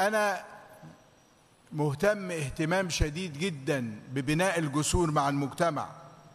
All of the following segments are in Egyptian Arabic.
أنا مهتم اهتمام شديد جدا ببناء الجسور مع المجتمع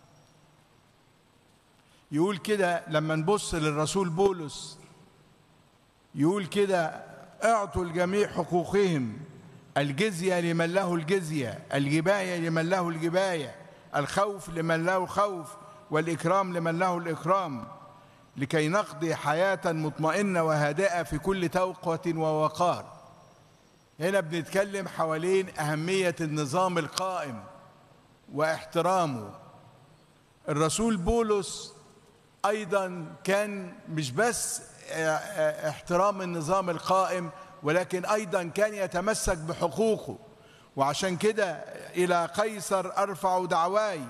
يقول كده لما نبص للرسول بولس يقول كده اعطوا الجميع حقوقهم الجزية لمن له الجزية الجباية لمن له الجباية الخوف لمن له الخوف والإكرام لمن له الإكرام لكي نقضي حياة مطمئنة وهادئة في كل توقة ووقار هنا بنتكلم حوالين أهمية النظام القائم واحترامه الرسول بولس أيضا كان مش بس احترام النظام القائم ولكن أيضا كان يتمسك بحقوقه وعشان كده إلى قيصر أرفع دعواي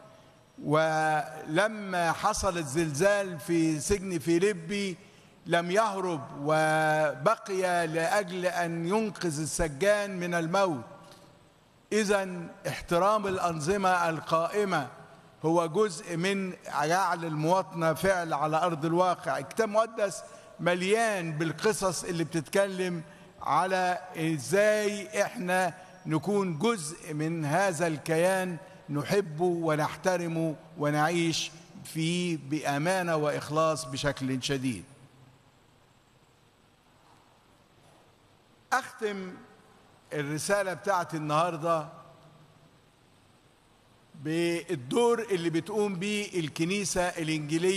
ولما حصل الزلزال في سجن فيليبي لم يهرب وبقي لأجل أن ينقذ السجان من الموت إذا احترام الأنظمة القائمة هو جزء من جعل المواطنة فعل على أرض الواقع الكتاب المقدس مليان بالقصص اللي بتتكلم على إزاي إحنا نكون جزء من هذا الكيان نحبه ونحترمه ونعيش فيه بأمانة وإخلاص بشكل شديد أختم الرسالة بتاعت النهاردة بالدور اللي بتقوم بيه الكنيسة الإنجيلية